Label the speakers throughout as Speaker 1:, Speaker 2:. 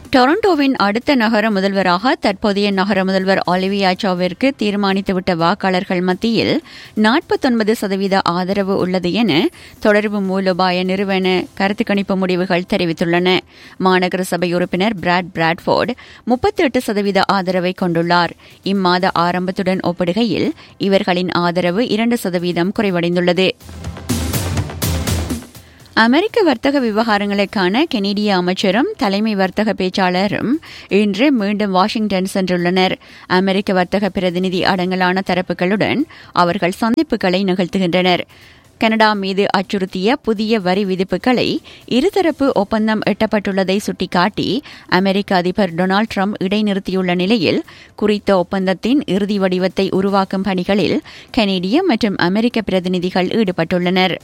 Speaker 1: டொரண்டோவின் அடுத்த நகர முதல்வராக தற்போதைய நகர முதல்வர் ஒலிவியா சோவிற்கு தீர்மானித்துவிட்ட வாக்காளர்கள் மத்தியில் நாற்பத்தொன்பது சதவீத ஆதரவு உள்ளது என தொடர்பு மூலோபாய நிறுவன கருத்து கணிப்பு முடிவுகள் தெரிவித்துள்ளன மாநகர சபை உறுப்பினர் பிராட் பிராட்ஃபோர்டு முப்பத்தி எட்டு சதவீத ஆதரவை கொண்டுள்ளார் இம்மாத ஆரம்பத்துடன் ஒப்பிடுகையில் இவர்களின் ஆதரவு இரண்டு சதவீதம் குறைவடைந்துள்ளது அமெரிக்க வர்த்தக விவகாரங்களுக்கான கெனடிய அமைச்சரும் தலைமை வர்த்தக பேச்சாளரும் இன்று மீண்டும் வாஷிங்டன் சென்றுள்ளனர் அமெரிக்க வர்த்தக பிரதிநிதி அடங்கலான தரப்புகளுடன் அவர்கள் சந்திப்புகளை நிகழ்த்துகின்றனர் கனடா மீது அச்சுறுத்திய புதிய வரி விதிப்புகளை இருதரப்பு ஒப்பந்தம் எட்டப்பட்டுள்ளதை சுட்டிக்காட்டி அமெரிக்க அதிபர் டொனால்டு ட்ரம்ப் இடைநிறுத்தியுள்ள நிலையில் குறித்த ஒப்பந்தத்தின் இறுதி வடிவத்தை உருவாக்கும் பணிகளில் கனேடிய மற்றும் அமெரிக்க பிரதிநிதிகள் ஈடுபட்டுள்ளனர்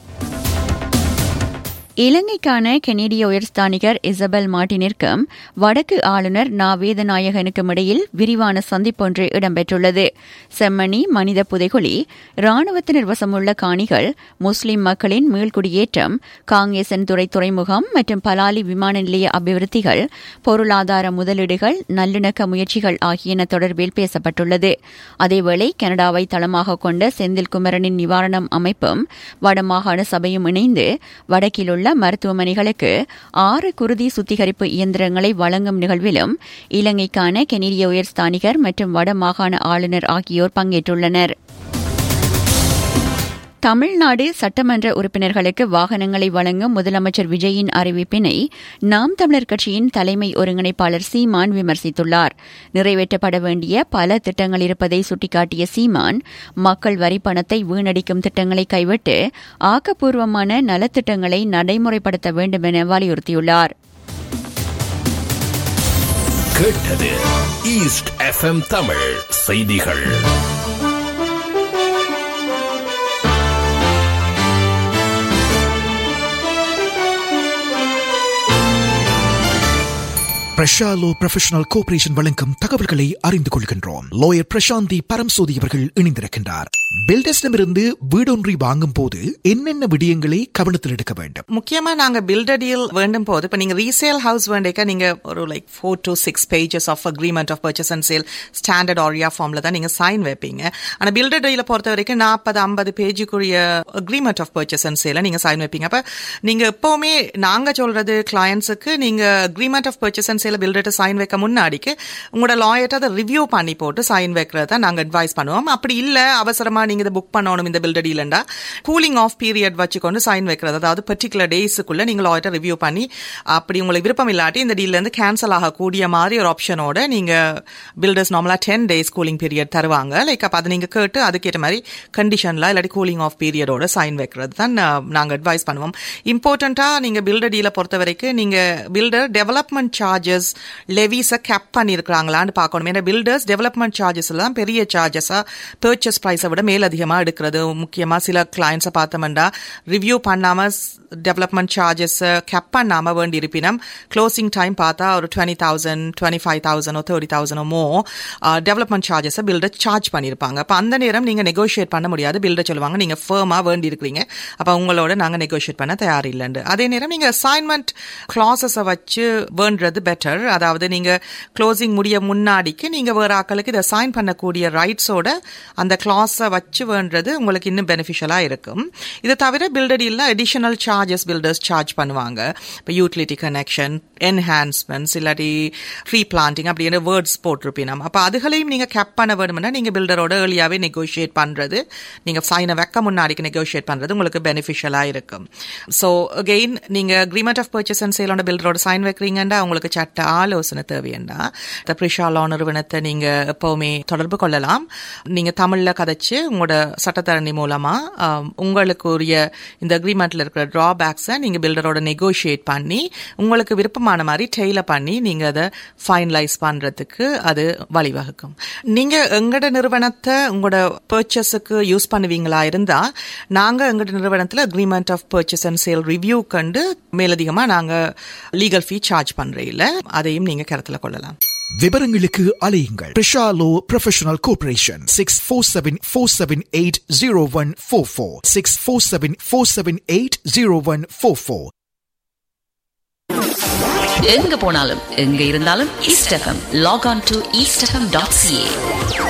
Speaker 1: இலங்கைக்கான கெனடிய உயர்ஸ்தானிகர் இசபெல் மார்டினிற்கும் வடக்கு ஆளுநர் நா வேதநாயகனுக்கும் இடையில் விரிவான சந்திப்பொன்று இடம்பெற்றுள்ளது செம்மணி மனித புதைகுழி ராணுவத்தினர் வசமுள்ள காணிகள் முஸ்லிம் மக்களின் மீள்குடியேற்றம் காங்கேசன் துறை துறைமுகம் மற்றும் பலாலி விமான நிலைய அபிவிருத்திகள் பொருளாதார முதலீடுகள் நல்லிணக்க முயற்சிகள் ஆகியன தொடர்பில் பேசப்பட்டுள்ளது அதேவேளை கனடாவை தளமாக கொண்ட செந்தில் குமரனின் நிவாரணம் அமைப்பும் வடமாகாண சபையும் இணைந்து வடக்கில் உள்ள மருத்துவமனைகளுக்கு ஆறு குருதி சுத்திகரிப்பு இயந்திரங்களை வழங்கும் நிகழ்விலும் இலங்கைக்கான கெனடிய உயர்ஸ்தானிகர் மற்றும் வடமாகாண ஆளுநர் ஆகியோர் பங்கேற்றுள்ளனர் தமிழ்நாடு சட்டமன்ற உறுப்பினர்களுக்கு வாகனங்களை வழங்கும் முதலமைச்சர் விஜயின் அறிவிப்பினை நாம் தமிழர் கட்சியின் தலைமை ஒருங்கிணைப்பாளர் சீமான் விமர்சித்துள்ளார் நிறைவேற்றப்பட வேண்டிய பல திட்டங்கள் இருப்பதை சுட்டிக்காட்டிய சீமான் மக்கள் வரிப்பணத்தை வீணடிக்கும் திட்டங்களை கைவிட்டு ஆக்கப்பூர்வமான நலத்திட்டங்களை நடைமுறைப்படுத்த வேண்டும் என வலியுறுத்தியுள்ளார்
Speaker 2: கேட்டது ஈஸ்ட் எஃப்எம் தமிழ் செய்திகள்
Speaker 3: பிரஷாலோ ப்ரொஃபஷனல் கோஆபரேஷன் வழங்கும் தகவல்களை அறிந்து கொள்கின்றோம் லோயர் பிரசாந்தி பரம்சோதி அவர்கள் இணைந்திருக்கின்றார் பில்டர்ஸிடமிருந்து வீடொன்றை வாங்கும் போது என்னென்ன விடயங்களை கவனத்தில் எடுக்க வேண்டும்
Speaker 4: முக்கியமா நாங்க பில்டர் டீல் வேண்டும் போது இப்ப நீங்க ரீசேல் ஹவுஸ் வேண்டிக்க நீங்க ஒரு like four to six pages of agreement of purchase and sale standard ஆரியா ஃபார்ம்ல தான் நீங்க சைன் வைப்பீங்க ஆனா பில்டர் டீல பொறுத்த வரைக்கும் நாற்பது ஐம்பது பேஜுக்குரிய அக்ரிமெண்ட் ஆஃப் பர்ச்சேஸ் அண்ட் சேல நீங்க சைன் வைப்பீங்க அப்ப நீங்க எப்பவுமே நாங்க சொல்றது கிளையன்ஸுக்கு நீங்க அக்ரிமெண்ட் ஆஃப் பர்ச்சேஸ் அண்ட் சேல பில்டர்ட்ட சைன் வைக்க முன்னாடிக்கு உங்களோட லாயர்ட்ட அதை ரிவ்யூ பண்ணி போட்டு சைன் வைக்கிறத நாங்க அட்வைஸ் பண்ணுவோம் அப்படி இல்ல அவசரமா நீங்க இதை புக் பண்ணணும் இந்த பில்டர் டீலண்டா கூலிங் ஆஃப் பீரியட் வச்சுக்கொண்டு சைன் வைக்கிறது அதாவது பர்டிகுலர் டேஸுக்குள்ள நீங்க லாயர்ட்ட ரிவ்யூ பண்ணி அப்படி உங்களுக்கு விருப்பம் இல்லாட்டி இந்த டீல்ல இருந்து கேன்சல் ஆகக்கூடிய மாதிரி ஒரு ஆப்ஷனோட நீங்க பில்டர்ஸ் நார்மலா டென் டேஸ் கூலிங் பீரியட் தருவாங்க லைக் அப்ப அதை நீங்க கேட்டு அதுக்கேற்ற மாதிரி கண்டிஷன்ல இல்லாட்டி கூலிங் ஆஃப் பீரியடோட சைன் வைக்கிறது தான் நாங்க அட்வைஸ் பண்ணுவோம் இம்பார்ட்டண்டா நீங்க பில்டர் டீல பொறுத்த வரைக்கும் நீங்க பில்டர் டெவலப்மெண்ட் சார்ஜஸ் லெவிஸை கேப் பண்ணியிருக்கிறாங்களான்னு பார்க்கணும் ஏன்னா பில்டர்ஸ் டெவலப்மெண்ட் சார்ஜஸ் எல்லாம் பெரிய சார்ஜஸா பர்ச்சேஸ் ப்ரைஸை விட மேலதிகமா எடுக்கிறது முக்கியமா சில கிளைண்ட்ஸை பார்த்தோம்னா ரிவ்யூ பண்ணாம டெவலப்மெண்ட் சார்ஜஸ் கேப் பண்ணாம வேண்டி இருப்பினும் க்ளோசிங் டைம் பார்த்தா ஒரு டுவெண்ட்டி தௌசண்ட் டுவெண்ட்டி ஃபைவ் தௌசண்டோ தேர்ட்டி தௌசண்டோ மோ டெவலப்மெண்ட் சார்ஜஸை பில்டர் சார்ஜ் பண்ணியிருப்பாங்க அப்போ அந்த நேரம் நீங்க நெகோஷியேட் பண்ண முடியாது பில்டர் சொல்லுவாங்க நீங்க ஃபேமா வேண்டி இருக்கிறீங்க அப்போ உங்களோட நாங்க நெகோஷியேட் பண்ண தயார் இல்லைண்டு அதே நேரம் நீங்க அசைன்மெண்ட் கிளாஸஸை வச்சு வேண்டது பெட்டர் அதாவது நீங்க க்ளோசிங் முடிய முன்னாடிக்கு நீங்க வேற ஆக்களுக்கு இதை சைன் பண்ணக்கூடிய ரைட்ஸோட அந்த கிளாஸை வச்சு வேண்டது உங்களுக்கு இன்னும் பெனிஃபிஷியலா இருக்கும் இது தவிர பில்டர் இல்ல அடிஷனல் சார்ஜஸ் பில்டர்ஸ் சார்ஜ் பண்ணுவாங்க இப்போ யூட்டிலிட்டி கனெக்ஷன் என்ஹான்ஸ்மெண்ட்ஸ் இல்லாட்டி ட்ரீ பிளான்டிங் அப்படின்னு வேர்ட்ஸ் போட்டிருப்பினோம் அப்போ அதுகளையும் நீங்க கேப் பண்ண வேணும்னா நீங்க பில்டரோட ஏர்லியாவே நெகோஷியேட் பண்றது நீங்க சைனை வைக்க முன்னாடிக்கு நெகோஷியேட் பண்றது உங்களுக்கு பெனிஃபிஷியலா இருக்கும் ஸோ அகெயின் நீங்க அக்ரிமெண்ட் ஆஃப் பர்ச்சேஸ் அண்ட் சேலோட பில்டரோட சைன் வைக்கிறீங்கன்னா உங்களுக்கு சட்ட ஆலோசனை தேவையண்டா இந்த பிரிஷாலோ நிறுவனத்தை நீங்க எப்பவுமே தொடர்பு கொள்ளலாம் நீங்க தமிழ்ல கதைச்சு உங்களோட சட்டத்தரணி மூலமா உங்களுக்கு உரிய இந்த அக்ரிமெண்ட்ல இருக்கிற டிராபேக்ஸை நீங்க பில்டரோட நெகோஷியேட் பண்ணி உங்களுக்கு விருப்பமான மாதிரி டெய்லர் பண்ணி நீங்க அதை ஃபைனலைஸ் பண்றதுக்கு அது வழிவகுக்கும் நீங்க எங்கட நிறுவனத்தை உங்களோட பர்ச்சேஸுக்கு யூஸ் பண்ணுவீங்களா இருந்தா நாங்க எங்கட நிறுவனத்துல agreement of purchase and sale review கண்டு மேலதிகமா நாங்க லீகல் ஃபீ சார்ஜ் பண்றே இல்ல அதையும் நீங்க கருத்துல கொள்ளலாம்
Speaker 3: விவரங்களுக்கு அலையுங்கள் பிரிஷாலோ professional cooperation six four seven four seven eight zero one four four six four seven four seven eight zero one four four
Speaker 5: எங்க போனாலும் எங்க இருந்தாலும் East FM log on to East FM dot CA